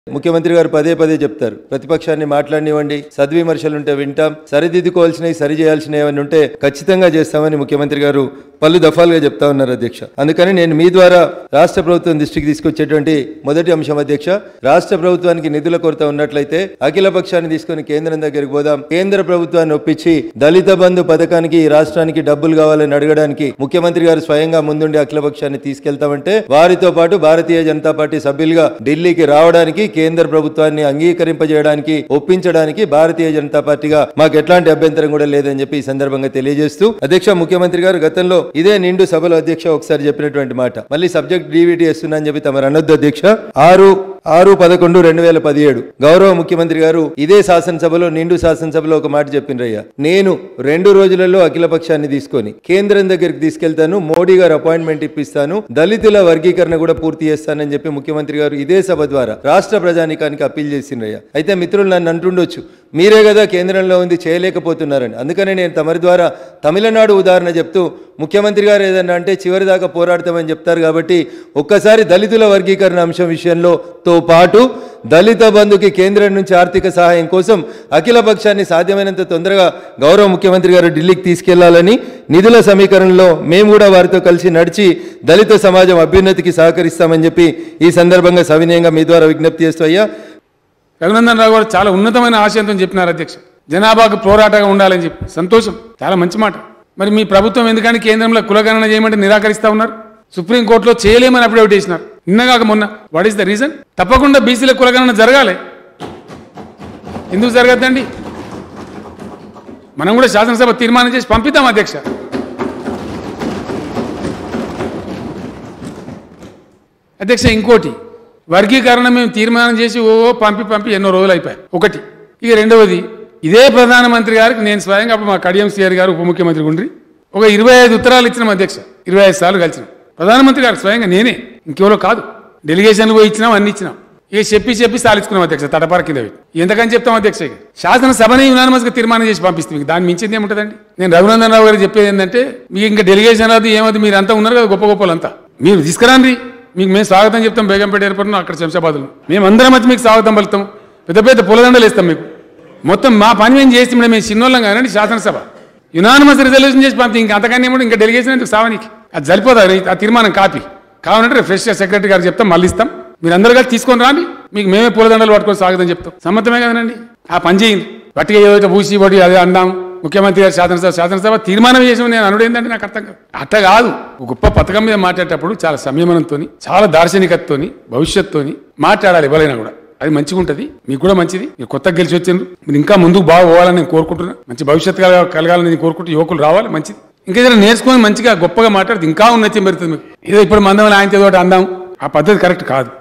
ముఖ్యమంత్రి గారు పదే పదే చెప్తారు ప్రతిపక్షాన్ని మాట్లాడనివ్వండి సద్విమర్శలు ఉంటే వింటాం సరిదిద్దుకోవాల్సినవి సరి చేయాల్సినవి ఏమైనా ఉంటే ఖచ్చితంగా చేస్తామని ముఖ్యమంత్రి గారు పలు దఫాలుగా చెప్తా ఉన్నారు అధ్యక్ష అందుకని నేను మీ ద్వారా రాష్ట్ర ప్రభుత్వం దృష్టికి తీసుకొచ్చేటువంటి మొదటి అంశం అధ్యక్ష రాష్ట్ర ప్రభుత్వానికి నిధుల కొరత ఉన్నట్లయితే అఖిల పక్షాన్ని తీసుకొని కేంద్రం దగ్గరికి పోదాం కేంద్ర ప్రభుత్వాన్ని ఒప్పించి దళిత బంధు పథకానికి ఈ రాష్ట్రానికి డబ్బులు కావాలని అడగడానికి ముఖ్యమంత్రి గారు స్వయంగా ముందుండి అఖిల పక్షాన్ని తీసుకెళ్తామంటే వారితో పాటు భారతీయ జనతా పార్టీ సభ్యులుగా ఢిల్లీకి రావడానికి కేంద్ర ప్రభుత్వాన్ని అంగీకరింపజేయడానికి ఒప్పించడానికి భారతీయ జనతా పార్టీగా మాకు ఎట్లాంటి అభ్యంతరం కూడా లేదని చెప్పి ఈ సందర్భంగా తెలియజేస్తూ అధ్యక్ష ముఖ్యమంత్రి గారు గతంలో ఇదే నిండు సభలో అధ్యక్ష ఒకసారి చెప్పినటువంటి మాట మళ్ళీ సబ్జెక్ట్ డివిటీ చేస్తున్నా అని చెప్పి తమరు అనొద్దు అధ్యక్ష ఆరు ఆరు పదకొండు రెండు వేల పదిహేడు గౌరవ ముఖ్యమంత్రి గారు ఇదే శాసనసభలో నిండు శాసనసభలో ఒక మాట చెప్పిండ్రయ్యా నేను రెండు రోజులలో అఖిల పక్షాన్ని తీసుకొని కేంద్రం దగ్గరికి తీసుకెళ్తాను మోడీ గారు అపాయింట్మెంట్ ఇప్పిస్తాను దళితుల వర్గీకరణ కూడా పూర్తి చేస్తానని చెప్పి ముఖ్యమంత్రి గారు ఇదే సభ ద్వారా రాష్ట్ర ప్రజానికానికి అప్పీల్ చేసిండ్రయ్యా అయితే మిత్రులు నన్ను అంటుండొచ్చు మీరే కదా కేంద్రంలో ఉంది చేయలేకపోతున్నారని అందుకనే నేను తమరి ద్వారా తమిళనాడు ఉదాహరణ చెప్తూ ముఖ్యమంత్రి గారు ఏదన్నా అంటే చివరి దాకా పోరాడతామని చెప్తారు కాబట్టి ఒక్కసారి దళితుల వర్గీకరణ అంశం విషయంలో తో పాటు దళిత బంధుకి కేంద్రం నుంచి ఆర్థిక సహాయం కోసం అఖిల పక్షాన్ని సాధ్యమైనంత తొందరగా గౌరవ ముఖ్యమంత్రి గారు ఢిల్లీకి తీసుకెళ్లాలని నిధుల సమీకరణలో మేము కూడా వారితో కలిసి నడిచి దళిత సమాజం అభ్యున్నతికి సహకరిస్తామని చెప్పి ఈ సందర్భంగా సవినయంగా మీ ద్వారా విజ్ఞప్తి చేస్తూ అయ్యా రఘునందన్ రావు గారు చాలా ఉన్నతమైన ఆశయంతో చెప్పినారు అధ్యక్ష జనాభాకు పోరాటగా ఉండాలని చెప్పి సంతోషం చాలా మంచి మాట మరి మీ ప్రభుత్వం ఎందుకని కేంద్రంలో కులగణన చేయమంటే నిరాకరిస్తా ఉన్నారు సుప్రీంకోర్టులో చేయలేమని అఫిడవిట్ చేసినారు నిన్నగాక మొన్న వాట్ ఈస్ ద రీజన్ తప్పకుండా బీసీల కులగణన జరగాలి ఎందుకు జరగద్దండి మనం కూడా శాసనసభ తీర్మానం చేసి పంపిద్దాం అధ్యక్ష అధ్యక్ష ఇంకోటి వర్గీకరణ మేము తీర్మానం చేసి ఓ పంపి పంపి ఎన్నో రోజులు అయిపోయాయి ఒకటి ఇక రెండవది ఇదే ప్రధానమంత్రి గారికి నేను స్వయంగా అప్పుడు మా కడియం సిఆర్ గారు ఉప ముఖ్యమంత్రి ఉండ్రి ఒక ఇరవై ఐదు ఉత్తరాలు ఇచ్చినాం అధ్యక్ష ఇరవై ఐదు సార్లు కలిసినాం ప్రధానమంత్రి గారు స్వయంగా నేనే ఇంకెవరో కాదు డెలిగేషన్లు పోయి ఇచ్చినాం అన్ని ఇచ్చినాం ఇక చెప్పి చెప్పి సాలించుకున్నాం అధ్యక్ష తటపార కింద పెట్టి ఎంతకని చెప్తాం అధ్యక్ష ఇక శాసనసభని యునానిమస్ గా తీర్మానం చేసి పంపిస్తాం మీకు దాని మించింది ఏముంటుందండి నేను రఘునందన్ రావు గారు చెప్పేది ఏంటంటే మీకు ఇంకా డెలిగేషన్ అది ఏమది మీరు అంతా ఉన్నారు కదా గొప్ప గొప్పలంతా మీరు తీసుకురండి మీకు మేము స్వాగతం చెప్తాం బేగంపేట ఎయిర్పోర్ట్ అక్కడ శంషాబాద్లో మేము అందరం వచ్చి మీకు స్వాగతం పలుకుతాం పెద్ద పెద్ద పూలదండలు ఇస్తాం మీకు మొత్తం మా పని మేము చేసి మేము చిన్నోళ్ళం కానండి శాసనసభ యునానిమస్ రిజల్యూషన్ చేసి పంపి ఇంకా అంతకన్నా ఏమో ఇంకా డెలిగేషన్ ఎందుకు సావనికి అది సరిపోదా ఆ తీర్మానం కాపీ కావాలంటే ఫ్రెష్ సెక్రటరీ గారు చెప్తాం మళ్ళీ ఇస్తాం మీరు అందరూ కలిసి తీసుకొని రాండి మీకు మేమే పూలదండలు పట్టుకొని స్వాగతం చెప్తాం సమ్మతమే కదండి ఆ పని చేయండి గట్టిగా ఏదైతే పూసి పడి అదే అందాం ముఖ్యమంత్రి గారు శాసనసభ శాసనసభ తీర్మానం చేసి నేను అనుడు ఏంటంటే నాకు అర్థం కాదు అట్ట కాదు ఒక గొప్ప పథకం మీద మాట్లాడేటప్పుడు చాలా సంయమనంతో చాలా దార్శనికతతోని భవిష్యత్తుతోని మాట్లాడాలి ఎవరైనా కూడా అది మంచిగా ఉంటుంది మీకు కూడా మంచిది మీరు కొత్తగా గెలిచి వచ్చిండ్రు మీరు ఇంకా ముందుకు బాగా పోవాలని నేను కోరుకుంటున్నా మంచి భవిష్యత్తు కలగా- కలగాలని నేను కోరుకుంటూ యువకులు రావాలి మంచిది ఇంకా ఏదైనా నేర్చుకొని మంచిగా గొప్పగా మాట్లాడితే ఇంకా ఉన్నతి పెరుగుతుంది మీకు ఏదో ఇప్పుడు మందం ఆయన ఏదో ఒకటి అందాం ఆ పద్ధతి కరెక్ట్ కాదు